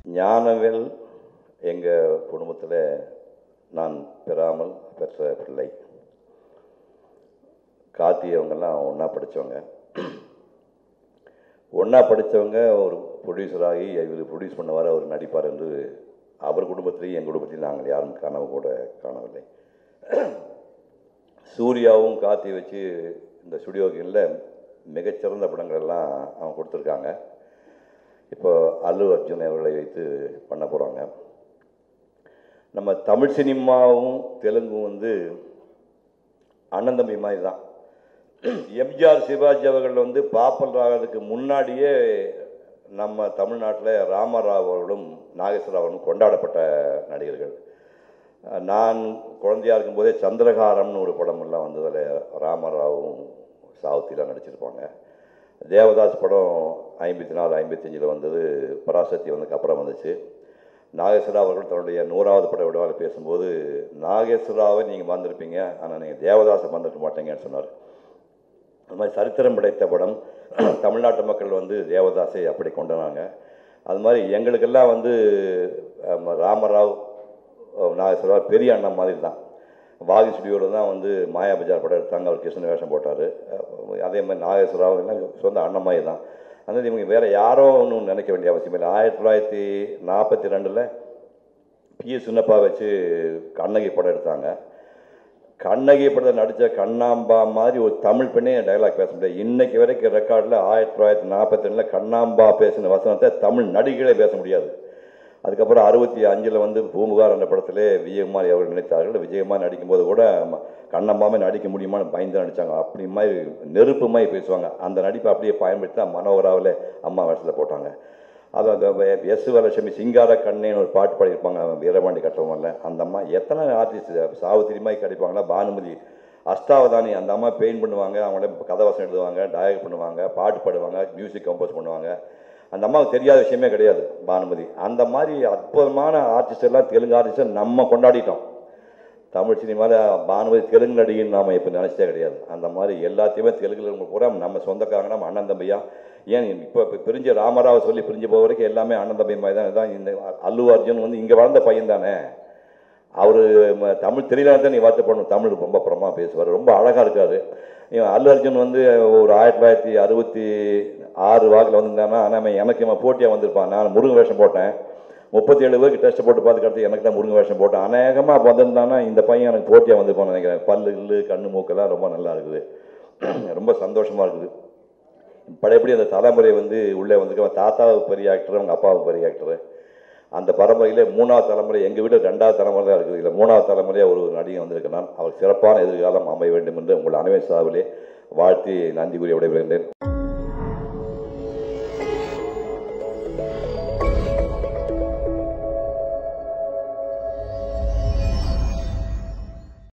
ஞானவேல் எங்கள் குடும்பத்தில் நான் பெறாமல் பெற்ற பிள்ளை கார்த்தி அவங்கெல்லாம் ஒன்றா படித்தவங்க ஒன்றா படித்தவங்க ஒரு ப்ரொடியூசராகி இவர் ப்ரொடியூஸ் பண்ணுவார் அவர் நடிப்பார் என்று அவர் குடும்பத்திலையும் என் குடும்பத்திலையும் நாங்கள் யாரும் கனவு கூட காணவில்லை சூர்யாவும் கார்த்தி வச்சு இந்த ஸ்டுடியோகளில் மிகச்சிறந்த படங்கள் எல்லாம் அவங்க கொடுத்துருக்காங்க இப்போ அல்லு அர்ஜுன் அவர்களை வைத்து பண்ண போகிறாங்க நம்ம தமிழ் சினிமாவும் தெலுங்கும் வந்து அண்ணன் தம்பி மாதிரி தான் எம்ஜிஆர் சிவாஜி அவர்கள் வந்து பாப்பல் ராகிறதுக்கு முன்னாடியே நம்ம தமிழ்நாட்டில் ராமராவ் அவர்களும் நாகேஸ்வர அவர்களும் கொண்டாடப்பட்ட நடிகர்கள் நான் குழந்தையா இருக்கும்போதே சந்திரகாரம்னு ஒரு படம் எல்லாம் வந்ததில் ராமராவும் சாவுத்திலாம் நடிச்சிருப்பாங்க தேவதாஸ் படம் ஐம்பத்தி நாலு ஐம்பத்தஞ்சில் வந்தது பராசக்தி வந்ததுக்கு அப்புறம் வந்துச்சு நாகேஸ்வரா அவர்கள் தன்னுடைய நூறாவது பட விடவால் பேசும்போது நாகேஸ்வராவை நீங்கள் வந்திருப்பீங்க ஆனால் நீங்கள் தேவதாசை வந்திருக்க மாட்டீங்கன்னு சொன்னார் அது மாதிரி சரித்திரம் படைத்த படம் தமிழ்நாட்டு மக்கள் வந்து தேவதாஸை அப்படி கொண்டாடினாங்க அது மாதிரி எங்களுக்கெல்லாம் வந்து அஹ், ராமராவ் அஹ், நாகேஸ்வரா பெரிய அண்ணன் மாதிரி தான் வாகி ஸ்டுடியோவில் தான் வந்து மாயா பஜார் படம் எடுத்தாங்க அவர் கிருஷ்ண வேஷம் போட்டார் அதே மாதிரி நாகேஸ்வராவும் எல்லாம் சொந்த அண்ணன் மாதிரி தான் அதனால் இவங்க வேறு யாரோ ஒன்றும் நினைக்க வேண்டிய அவசியம் இல்லை ஆயிரத்தி தொள்ளாயிரத்தி நாற்பத்தி ரெண்டில் பி எஸ் சின்னப்பா வச்சு கண்ணகி படம் எடுத்தாங்க கண்ணகி படத்தை நடித்த கண்ணாம்பா மாதிரி ஒரு தமிழ் பெண்ணே டைலாக் பேச முடியாது இன்னைக்கு வரைக்கும் ரெக்கார்டில் ஆயிரத்தி தொள்ளாயிரத்தி நாற்பத்தி ரெண்டில் கண்ணாம்பா பேசின வசனத்தை தமிழ் நடிகளே பேச முடியாது அதுக்கப்புறம் அறுபத்தி அஞ்சில் வந்து பூமுகார் என்ற படத்திலே விஜயகுமார் அவர்கள் நினைத்தார்கள் விஜயகுமார் நடிக்கும்போது கூட ம- கண்ணம்மாவே நடிக்க முடியுமான்னு பயந்து நடித்தாங்க அப்படி மாதிரி நெருப்பு மாதிரி பேசுவாங்க அந்த நடிப்பை அப்படியே பயன்படுத்தி தான் மனோகராவில் அம்மா வேஷத்தில் போட்டாங்க அது அந்த எஸ் வரலட்சுமி சிங்கார கண்ணேன்னு ஒரு பாட்டு பாடியிருப்பாங்க வீரபாண்டி கட்டவங்கல்ல அந்த அம்மா எத்தனை ஆர்டிஸ்ட் சாவித்திரி மாதிரி கிடைப்பாங்களா பானுமதி அஷ்டாவதானி அந்த அம்மா பெயிண்ட் பண்ணுவாங்க அவங்களே கதவசம் எழுதுவாங்க டயக் பண்ணுவாங்க பாட்டு பாடுவாங்க மியூசிக் கம்போஸ் பண்ணுவாங்க அந்த அம்மாவுக்கு தெரியாத விஷயமே கிடையாது பானுமதி அந்த மாதிரி அற்புதமான ஆர்டிஸ்ட் எல்லாம் தெலுங்கு ஆர்டிஸ்டை நம்ம கொண்டாடிட்டோம் தமிழ் சினிமாவில் பானுமதி தெலுங்கு நடிகைன்னு நாம் இப்போ நினச்சதே கிடையாது அந்த மாதிரி எல்லாத்தையுமே தெலுங்குல இருக்க பூரா நம்ம சொந்தக்காரங்க நம்ம அண்ணன் தம்பியா ஏன் இப்போ இப்போ பிரிஞ்ச ராமராவை சொல்லி பிரிஞ்சு போக வரைக்கும் எல்லாமே அண்ணன் தம்பி மாதிரி தான் இதான் இந்த அல்லு அர்ஜுன் வந்து இங்கே வளர்ந்த பையன் தானே அவர் தமிழ் தெரியலாதான் நீ வார்த்தை பண்ணணும் தமிழ் ரொம்ப புறமா பேசுவார் ரொம்ப அழகாக இருக்காரு இவன் அல்லு அர்ஜுன் வந்து ஒரு ஆயிரத்தி தொள்ளாயிரத்தி அறுபத்தி ஆறு வாக்கில் வந்திருந்தானா ஆனால் அவன் எனக்கு இவன் போட்டியாக வந்திருப்பான் நான் முருங்க வேஷம் போட்டேன் முப்பத்தி ஏழு பேருக்கு டெஸ்ட் போட்டு பார்த்து கடைசி எனக்கு தான் முருங்க வேஷம் போட்டேன் அநேகமாக அப்போ வந்திருந்தானா இந்த பையன் எனக்கு போட்டியாக வந்திருப்பான்னு நினைக்கிறேன் பல்லு கில்லு கண்ணு மூக்கெல்லாம் ரொம்ப நல்லா இருக்குது ரொம்ப சந்தோஷமாக இருக்குது பழையபடி அந்த தலைமுறை வந்து உள்ளே வந்திருக்க தாத்தாவுக்கு பெரிய ஆக்டர் அவங்க அப்பாவுக்கு பெரிய ஆக்டர் அந்த பரம்பரையிலே மூணாவது தலைமுறை எங்கள் வீடு ரெண்டாவது தலைமுறை தான் இருக்குது இல்லை மூணாவது தலைமுறையாக ஒரு நடிகை வந்திருக்கிறான் அவர் சிறப்பான எதிர்காலம் அமைய வேண்டும் என்று உங்கள் அனைவரும் சார்பிலே வாழ்த்தி நன்றி கூறி விடைபெறுகின்றேன்